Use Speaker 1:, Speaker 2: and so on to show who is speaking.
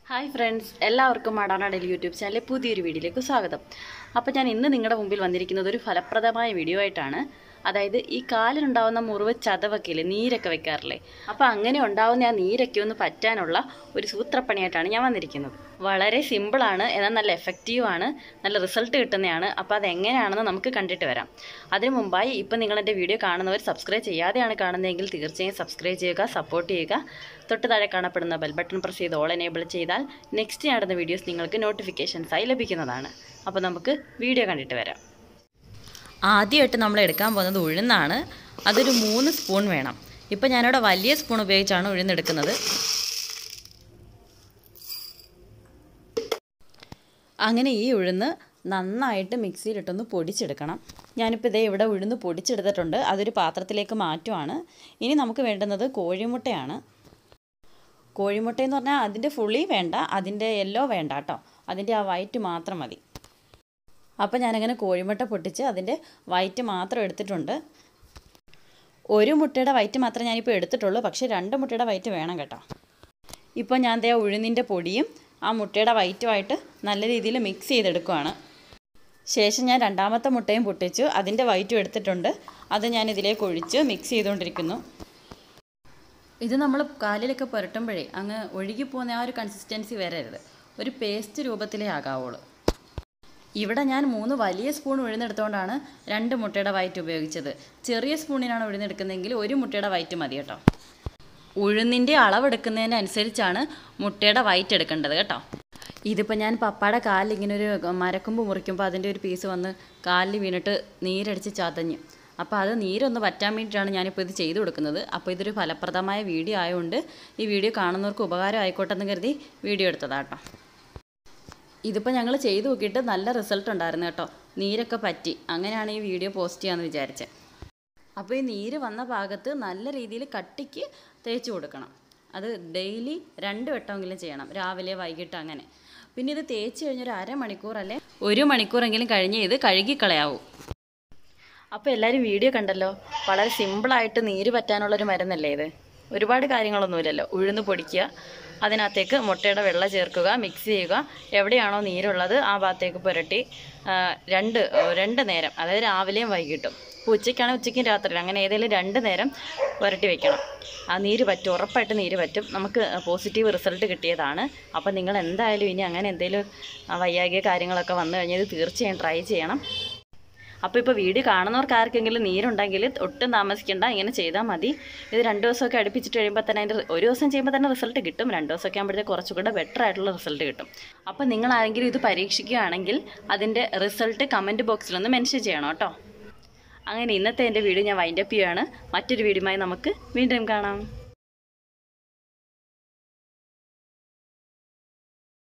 Speaker 1: hi friends എല്ലാവർക്കും മാടാനാടൽ YouTube ചാനലിലെ പുതിയൊരു വീഡിയോയിലേക്ക് സ്വാഗതം അപ്പോൾ ഞാൻ ഇന്ന് നിങ്ങളുടെ മുമ്പിൽ വന്നിരിക്കുന്നത് ഒരു ഫലപ്രദമായ വീഡിയോ ആയിട്ടാണ് അതായത് ഈ കാലിനുണ്ടാവുന്ന മുറിവ് ചതവൊക്കെ ഇല്ലേ നീരൊക്കെ വെക്കാറില്ലേ അപ്പോൾ അങ്ങനെ ഉണ്ടാവുന്ന ആ നീരൊക്കെ ഒന്ന് പറ്റാനുള്ള ഒരു സൂത്രപ്പണിയായിട്ടാണ് ഞാൻ വന്നിരിക്കുന്നത് വളരെ സിമ്പിളാണ് എന്നാൽ നല്ല എഫക്റ്റീവാണ് നല്ല റിസൾട്ട് കിട്ടുന്നതാണ് അപ്പോൾ അതെങ്ങനെയാണെന്ന് നമുക്ക് കണ്ടിട്ട് വരാം അതിനു മുമ്പായി ഇപ്പം നിങ്ങൾ എൻ്റെ വീഡിയോ കാണുന്നവർ സബ്സ്ക്രൈബ് ചെയ്യാതെയാണ് കാണുന്നതെങ്കിൽ തീർച്ചയായും സബ്സ്ക്രൈബ് ചെയ്യുക സപ്പോർട്ട് ചെയ്യുക തൊട്ട് താഴെ കാണപ്പെടുന്ന ബെൽ ബട്ടൺ പ്രസ് ചെയ്ത് ഓൾ എനേബിൾ ചെയ്താൽ നെക്സ്റ്റ് നടന്ന വീഡിയോസ് നിങ്ങൾക്ക് നോട്ടിഫിക്കേഷൻസായി ലഭിക്കുന്നതാണ് അപ്പോൾ നമുക്ക് വീഡിയോ കണ്ടിട്ട് വരാം ആദ്യമായിട്ട് നമ്മൾ എടുക്കാൻ പോകുന്നത് ഉഴുന്നാണ് അതൊരു മൂന്ന് സ്പൂൺ വേണം ഇപ്പം ഞാനിവിടെ വലിയ സ്പൂൺ ഉപയോഗിച്ചാണ് ഉഴുന്നെടുക്കുന്നത് അങ്ങനെ ഈ ഉഴുന്ന് നന്നായിട്ട് മിക്സിയിലിട്ടൊന്ന് പൊടിച്ചെടുക്കണം ഞാനിപ്പോൾ ഇതേ ഇവിടെ ഉഴുന്ന് പൊടിച്ചെടുത്തിട്ടുണ്ട് അതൊരു പാത്രത്തിലേക്ക് മാറ്റുവാണ് ഇനി നമുക്ക് വേണ്ടുന്നത് കോഴിമുട്ടയാണ് കോഴിമുട്ട എന്ന് പറഞ്ഞാൽ അതിൻ്റെ ഫുള്ളി വേണ്ട അതിൻ്റെ യെല്ലോ വേണ്ട കേട്ടോ അതിൻ്റെ ആ വൈറ്റ് മാത്രം മതി അപ്പോൾ ഞാനങ്ങനെ കോഴിമുട്ട പൊട്ടിച്ച് അതിൻ്റെ വൈറ്റ് മാത്രം എടുത്തിട്ടുണ്ട് ഒരു മുട്ടയുടെ വൈറ്റ് മാത്രമേ ഞാനിപ്പോൾ എടുത്തിട്ടുള്ളൂ പക്ഷേ രണ്ട് മുട്ടയുടെ വൈറ്റ് വേണം കേട്ടോ ഇപ്പോൾ ഞാൻ ദേ ഉഴുന്നിൻ്റെ പൊടിയും ആ മുട്ടയുടെ വൈറ്റുമായിട്ട് നല്ല രീതിയിൽ മിക്സ് ചെയ്തെടുക്കുവാണ് ശേഷം ഞാൻ രണ്ടാമത്തെ മുട്ടയും പൊട്ടിച്ചു അതിൻ്റെ വൈറ്റും എടുത്തിട്ടുണ്ട് അത് ഞാൻ ഇതിലേക്ക് ഒഴിച്ച് മിക്സ് ചെയ്തുകൊണ്ടിരിക്കുന്നു ഇത് നമ്മൾ കാലിലൊക്കെ പുരട്ടുമ്പോഴേ അങ്ങ് ഒഴുകിപ്പോകുന്ന ആ ഒരു കൺസിസ്റ്റൻസി വരരുത് ഒരു പേസ്റ്റ് രൂപത്തിലേ ആകാവുള്ളൂ ഇവിടെ ഞാൻ മൂന്ന് വലിയ സ്പൂൺ ഉഴുന്നെടുത്തുകൊണ്ടാണ് രണ്ട് മുട്ടയുടെ വൈറ്റ് ഉപയോഗിച്ചത് ചെറിയ സ്പൂണിനാണ് ഉഴുന്നെടുക്കുന്നതെങ്കിൽ ഒരു മുട്ടയുടെ വൈറ്റ് മതി കേട്ടോ ഉഴുന്നിൻ്റെ അളവെടുക്കുന്നതിനനുസരിച്ചാണ് മുട്ടയുടെ വൈറ്റ് എടുക്കേണ്ടത് കേട്ടോ ഇതിപ്പോൾ ഞാൻ പപ്പായുടെ കാലിൽ ഇങ്ങനെ ഒരു മരക്കൊമ്പ് മുറിക്കുമ്പോൾ അതിൻ്റെ ഒരു പീസ് വന്ന് കാലിൽ വീണിട്ട് നീരടിച്ച് ചതഞ്ഞു അപ്പോൾ അത് നീരൊന്ന് പറ്റാൻ വേണ്ടിയിട്ടാണ് ഞാനിപ്പോൾ ഇത് ചെയ്തു കൊടുക്കുന്നത് അപ്പോൾ ഇതൊരു ഫലപ്രദമായ വീഡിയോ ആയതുകൊണ്ട് ഈ വീഡിയോ കാണുന്നവർക്ക് ഉപകാരം ആയിക്കോട്ടെ എന്ന് കരുതി വീഡിയോ എടുത്തതാട്ടോ ഇതിപ്പോൾ ഞങ്ങൾ ചെയ്തു നോക്കിയിട്ട് നല്ല റിസൾട്ട് ഉണ്ടായിരുന്നു കേട്ടോ നീരൊക്കെ പറ്റി അങ്ങനെയാണ് ഈ വീഡിയോ പോസ്റ്റ് ചെയ്യാമെന്ന് വിചാരിച്ചത് അപ്പോൾ ഈ നീര് വന്ന ഭാഗത്ത് നല്ല രീതിയിൽ കട്ടിക്ക് തേച്ച് കൊടുക്കണം അത് ഡെയിലി രണ്ട് വട്ടമെങ്കിലും ചെയ്യണം രാവിലെ വൈകിട്ട് അങ്ങനെ പിന്നെ ഇത് തേച്ച് കഴിഞ്ഞൊരു അരമണിക്കൂർ അല്ലെ ഒരു മണിക്കൂറെങ്കിലും കഴിഞ്ഞ് ഇത് കഴുകിക്കളയാവൂ അപ്പോൾ എല്ലാവരും വീഡിയോ കണ്ടല്ലോ വളരെ സിമ്പിളായിട്ട് നീര് പറ്റാനുള്ളൊരു മരുന്നല്ലേ ഇത് ഒരുപാട് കാര്യങ്ങളൊന്നുമില്ലല്ലോ ഉഴുന്ന് പൊടിക്കുക അതിനകത്തേക്ക് മുട്ടയുടെ വെള്ളം ചേർക്കുക മിക്സ് ചെയ്യുക എവിടെയാണോ നീരുള്ളത് ആ ഭാഗത്തേക്ക് പുരട്ടി ആ, രണ്ട് രണ്ട് നേരം അതായത് രാവിലെയും വൈകിട്ടും ഇപ്പോൾ ഉച്ചയ്ക്കാണെങ്കിൽ ഉച്ചയ്ക്കും രാത്രിയിലും അങ്ങനെ ഏതെങ്കിലും രണ്ട് നേരം പുരട്ടി വെക്കണം ആ നീര് പറ്റും ഉറപ്പായിട്ട് നീര് പറ്റും നമുക്ക് പോസിറ്റീവ് റിസൾട്ട് കിട്ടിയതാണ് അപ്പോൾ നിങ്ങൾ എന്തായാലും ഇനി അങ്ങനെ എന്തെങ്കിലും ആ, വയ്യാകിയ കാര്യങ്ങളൊക്കെ വന്നു കഴിഞ്ഞാൽ ഇത് തീർച്ചയായും ട്രൈ ചെയ്യണം അപ്പോൾ ഇപ്പോൾ വീഡിയോ കാണുന്നവർക്ക് ആർക്കെങ്കിലും നീരുണ്ടെങ്കിൽ ഒട്ടും താമസിക്കേണ്ട ഇങ്ങനെ ചെയ്താൽ മതി ഇത് രണ്ട് ദിവസമൊക്കെ അടുപ്പിച്ചിട്ട് കഴിയുമ്പോൾ തന്നെ അതിൻ്റെ ഒരു ദിവസം ചെയ്യുമ്പോൾ തന്നെ റിസൾട്ട് കിട്ടും രണ്ട് ദിവസമൊക്കെ ആകുമ്പോഴത്തേക്ക് കുറച്ചുകൂടെ ബെറ്റർ ആയിട്ടുള്ള റിസൾട്ട് കിട്ടും അപ്പോൾ നിങ്ങൾ ആരെങ്കിലും ഇത് പരീക്ഷിക്കുകയാണെങ്കിൽ അതിൻ്റെ റിസൾട്ട് കമൻറ്റ് ബോക്സിലൊന്ന് മെൻഷൻ ചെയ്യണം കേട്ടോ അങ്ങനെ ഇന്നത്തെ എൻ്റെ വീഡിയോ ഞാൻ വൈൻഡപ്പ് ചെയ്യുകയാണ് മറ്റൊരു വീഡിയോയുമായി നമുക്ക് വീണ്ടും കാണാം